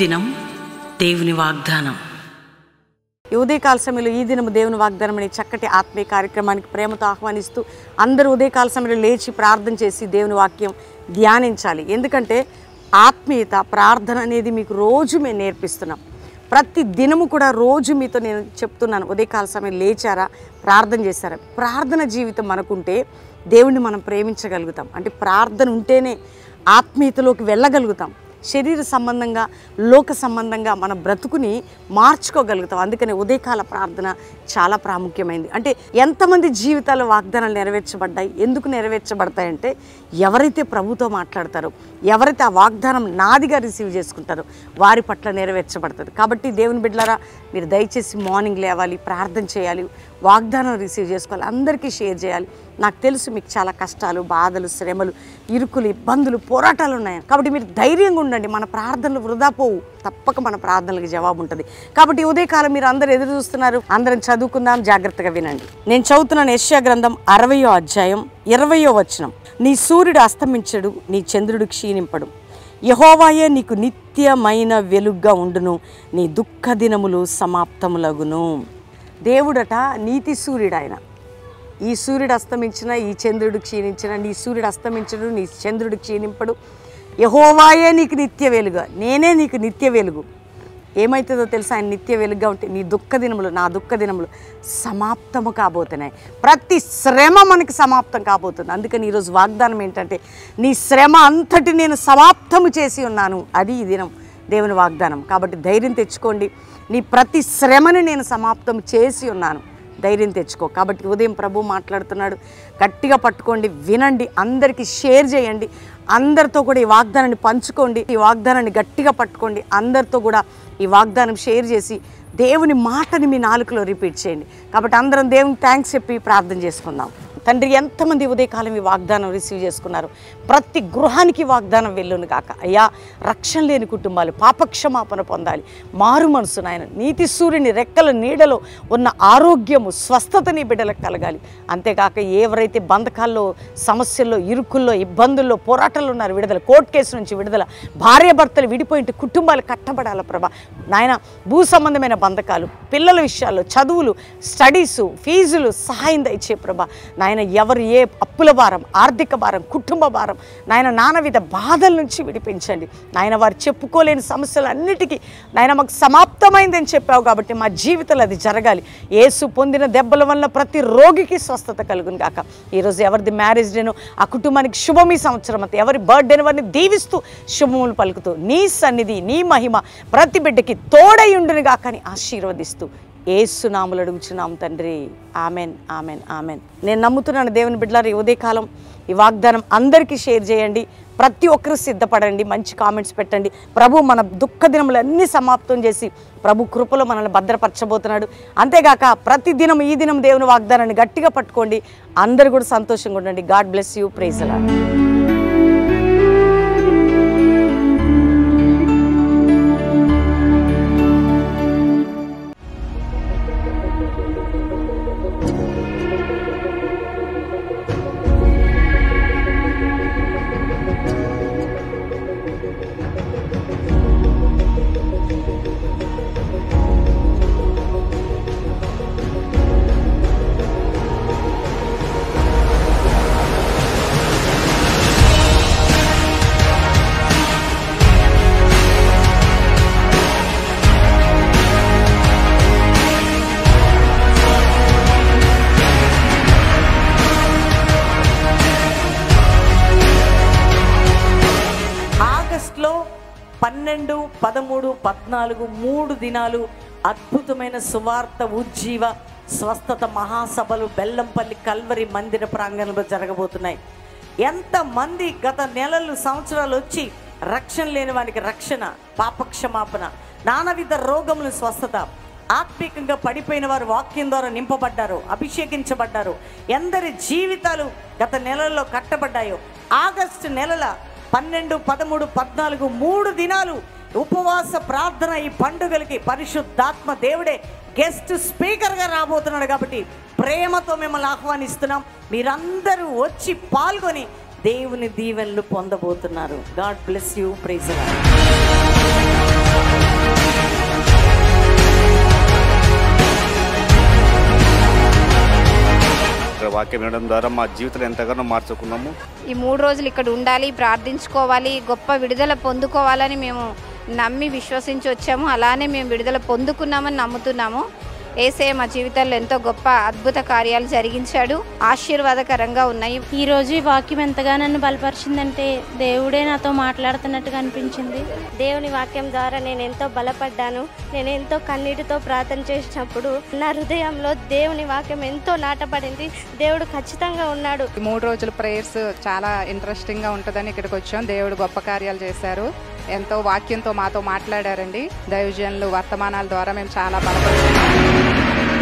దినం దేవుని వాగ్దానం ఈ ఉదయకాల సమయంలో ఈ దినము దేవుని వాగ్దానం అనే చక్కటి ఆత్మీయ కార్యక్రమానికి ప్రేమతో ఆహ్వానిస్తూ అందరూ ఉదయకాల సమయంలో లేచి ప్రార్థన చేసి దేవుని వాక్యం ధ్యానించాలి ఎందుకంటే ఆత్మీయత ప్రార్థన అనేది మీకు రోజు మేము నేర్పిస్తున్నాం ప్రతి దినము కూడా రోజు మీతో నేను చెప్తున్నాను ఉదయకాల సమయం లేచారా ప్రార్థన చేశారా ప్రార్థన జీవితం మనకుంటే దేవుణ్ణి మనం ప్రేమించగలుగుతాం అంటే ప్రార్థన ఉంటేనే ఆత్మీయతలోకి వెళ్ళగలుగుతాం శరీర సంబంధంగా లోక సంబంధంగా మన బ్రతుకుని మార్చుకోగలుగుతాం అందుకని ఉదయకాల ప్రార్థన చాలా ప్రాముఖ్యమైంది అంటే ఎంతమంది జీవితాల వాగ్దానాలు నెరవేర్చబడ్డాయి ఎందుకు నెరవేర్చబడతాయంటే ఎవరైతే ప్రభుతో మాట్లాడతారో ఎవరైతే ఆ వాగ్దానం నాదిగా రిసీవ్ చేసుకుంటారో వారి పట్ల నెరవేర్చబడుతుంది కాబట్టి దేవుని బిడ్డలారా మీరు దయచేసి మార్నింగ్ లేవాలి ప్రార్థన చేయాలి వాగ్దానం రిసీవ్ చేసుకోవాలి అందరికీ షేర్ చేయాలి నాకు తెలుసు మీకు చాలా కష్టాలు బాధలు శ్రమలు ఇరుకులు ఇబ్బందులు పోరాటాలు ఉన్నాయి కాబట్టి మీరు ధైర్యంగా ఉండండి మన ప్రార్థనలు వృధా పోవు తప్పక మన ప్రార్థనలకు జవాబు ఉంటుంది కాబట్టి ఈ ఉదయకాలం మీరు అందరు ఎదురు చూస్తున్నారు అందరం చదువుకుందాం జాగ్రత్తగా వినండి నేను చదువుతున్నాను యెషయా గ్రంథం అరవయో అధ్యాయం ఇరవయో వచనం నీ సూర్యుడు అస్తమించడు నీ చంద్రుడు క్షీణింపడు యహోవాయే నీకు నిత్యమైన వెలుగ్గా ఉండును నీ దుఃఖ దినములు సమాప్తములగును దేవుడట నీతి సూర్యుడు ఆయన ఈ సూర్యుడు అస్తమించిన ఈ చంద్రుడు క్షీణించిన నీ సూర్యుడు అస్తమించడు నీ చంద్రుడు క్షీణింపడు యహోవాయే నీకు నిత్య వెలుగు నేనే నీకు నిత్య వెలుగు ఏమవుతుందో తెలుసా ఆయన నిత్య వెలుగుగా ఉంటే నీ దుఃఖ దినములు నా దుఃఖ దినములు సమాప్తము కాబోతున్నాయి ప్రతి శ్రమ మనకి సమాప్తం కాబోతుంది అందుకని ఈరోజు వాగ్దానం ఏంటంటే నీ శ్రమ అంతటి నేను సమాప్తము చేసి ఉన్నాను అది ఈ దినం దేవుని వాగ్దానం కాబట్టి ధైర్యం తెచ్చుకోండి నీ ప్రతి శ్రమని నేను సమాప్తం చేసి ఉన్నాను ధైర్యం తెచ్చుకో కాబట్టి ఉదయం ప్రభు మాట్లాడుతున్నాడు గట్టిగా పట్టుకోండి వినండి అందరికీ షేర్ చేయండి అందరితో కూడా ఈ వాగ్దానాన్ని పంచుకోండి ఈ వాగ్దానాన్ని గట్టిగా పట్టుకోండి అందరితో కూడా ఈ వాగ్దానం షేర్ చేసి దేవుని మాటని మీ నాలుకలో రిపీట్ చేయండి కాబట్టి అందరం దేవునికి థ్యాంక్స్ చెప్పి ప్రార్థన చేసుకుందాం తండ్రి ఎంతమంది ఉదయకాలం ఈ వాగ్దానం రిసీవ్ చేసుకున్నారు ప్రతి గృహానికి వాగ్దానం వెళ్ళును కాక అయ్యా రక్షణ లేని కుటుంబాలు పాపక్షమాపణ పొందాలి మారు మనసు నాయన నీతి సూర్యుని రెక్కల నీడలో ఉన్న ఆరోగ్యము స్వస్థత నీ బిడ్డలకు కలగాలి అంతేకాక ఎవరైతే బంధకాల్లో సమస్యల్లో ఇరుకుల్లో ఇబ్బందుల్లో పోరాటాలు ఉన్నారు విడుదల కోర్టు కేసు నుంచి విడుదల భార్య భర్తలు విడిపోయింటే కుటుంబాలు కట్టబడాల ప్రభా నాయన భూ సంబంధమైన బంధకాలు పిల్లల విషయాల్లో చదువులు స్టడీసు ఫీజులు సహాయం దయచే ప్రభా నాయన ఎవరు ఏ అప్పుల భారం ఆర్థిక భారం కుటుంబ భారం నాయన నానవిధ బాధల నుంచి విడిపించండి నాయన వారు చెప్పుకోలేని సమస్యలన్నిటికీ నాయన మాకు సమాప్తమైందని చెప్పావు కాబట్టి మా జీవితంలో అది జరగాలి యేసు పొందిన దెబ్బల వల్ల ప్రతి రోగికి స్వస్థత కలుగును గాక ఈరోజు ఎవరిది మ్యారేజ్ డేనో ఆ కుటుంబానికి శుభం ఈ సంవత్సరం అంతా ఎవరి బర్త్డేని వారిని దీవిస్తూ శుభములు పలుకుతూ నీ సన్నిధి నీ మహిమ ప్రతి బిడ్డకి తోడై ఉండును గాక అని ఆశీర్వదిస్తూ ఏసునాములు అడుగుచున్నాం తండ్రి ఆమెన్ ఆమెన్ ఆమెన్ నేను నమ్ముతున్నాను దేవుని బిడ్డలారు ఈ ఉదయకాలం ఈ వాగ్దానం అందరికీ షేర్ చేయండి ప్రతి ఒక్కరు సిద్ధపడండి మంచి కామెంట్స్ పెట్టండి ప్రభు మన దుఃఖ దినములన్నీ సమాప్తం చేసి ప్రభు కృపలో మనల్ని భద్రపరచబోతున్నాడు అంతేగాక ప్రతి దినం ఈ దినం దేవుని వాగ్దానాన్ని గట్టిగా పట్టుకోండి అందరు కూడా సంతోషంగా ఉండండి గాడ్ బ్లెస్ యూ ప్రైజ్ అలా ఆగస్టులో పన్నెండు పదమూడు పద్నాలుగు మూడు దినాలు అద్భుతమైన సువార్త ఉజ్జీవ స్వస్థత మహాసభలు బెల్లంపల్లి కల్వరి మందిర ప్రాంగణంలో జరగబోతున్నాయి ఎంతమంది గత నెలలు సంవత్సరాలు వచ్చి రక్షణ లేని వానికి రక్షణ పాపక్షమాపణ నానావిధ రోగముల స్వస్థత ఆత్మీకంగా పడిపోయిన వారు వాక్యం ద్వారా నింపబడ్డారు అభిషేకించబడ్డారు ఎందరి జీవితాలు గత నెలల్లో కట్టబడ్డాయో ఆగస్టు నెలల పన్నెండు పదమూడు పద్నాలుగు మూడు దినాలు ఉపవాస ప్రార్థన ఈ పండుగలకి పరిశుద్ధాత్మ దేవుడే గెస్ట్ స్పీకర్గా రాబోతున్నాడు కాబట్టి ప్రేమతో మిమ్మల్ని ఆహ్వానిస్తున్నాం మీరందరూ వచ్చి పాల్గొని దేవుని దీవెనలు పొందబోతున్నారు గాడ్ బ్లెస్ యూ ప్రైజ్ వాక్యం వినడం ద్వారా మా జీవితాలు ఎంతగానో మార్చుకున్నాము ఈ మూడు రోజులు ఇక్కడ ఉండాలి ప్రార్థించుకోవాలి గొప్ప విడుదల పొందుకోవాలని మేము నమ్మి విశ్వసించి వచ్చాము అలానే మేము విడుదల పొందుకున్నామని నమ్ముతున్నాము ఏసే మా జీవితాల్లో ఎంతో గొప్ప అద్భుత కార్యాలు జరిగించాడు ఆశీర్వాదకరంగా ఉన్నాయి ఈ రోజు ఈ వాక్యం ఎంతగా నన్ను బలపరిచిందంటే దేవుడే నాతో మాట్లాడుతున్నట్టుగా అనిపించింది దేవుని వాక్యం ద్వారా నేను ఎంతో బలపడ్డాను నేను ఎంతో కన్నీటితో ప్రార్థన చేసినప్పుడు నా హృదయంలో దేవుని వాక్యం ఎంతో నాటబడింది దేవుడు ఖచ్చితంగా ఉన్నాడు ఈ మూడు రోజుల ప్రేయర్స్ చాలా ఇంట్రెస్టింగ్గా ఉంటుందని ఇక్కడికి వచ్చాం దేవుడు గొప్ప కార్యాలు చేశారు ఎంతో వాక్యంతో మాతో మాట్లాడారండి దైవజనులు వర్తమానాల ద్వారా మేము చాలా బలపడుతున్నాం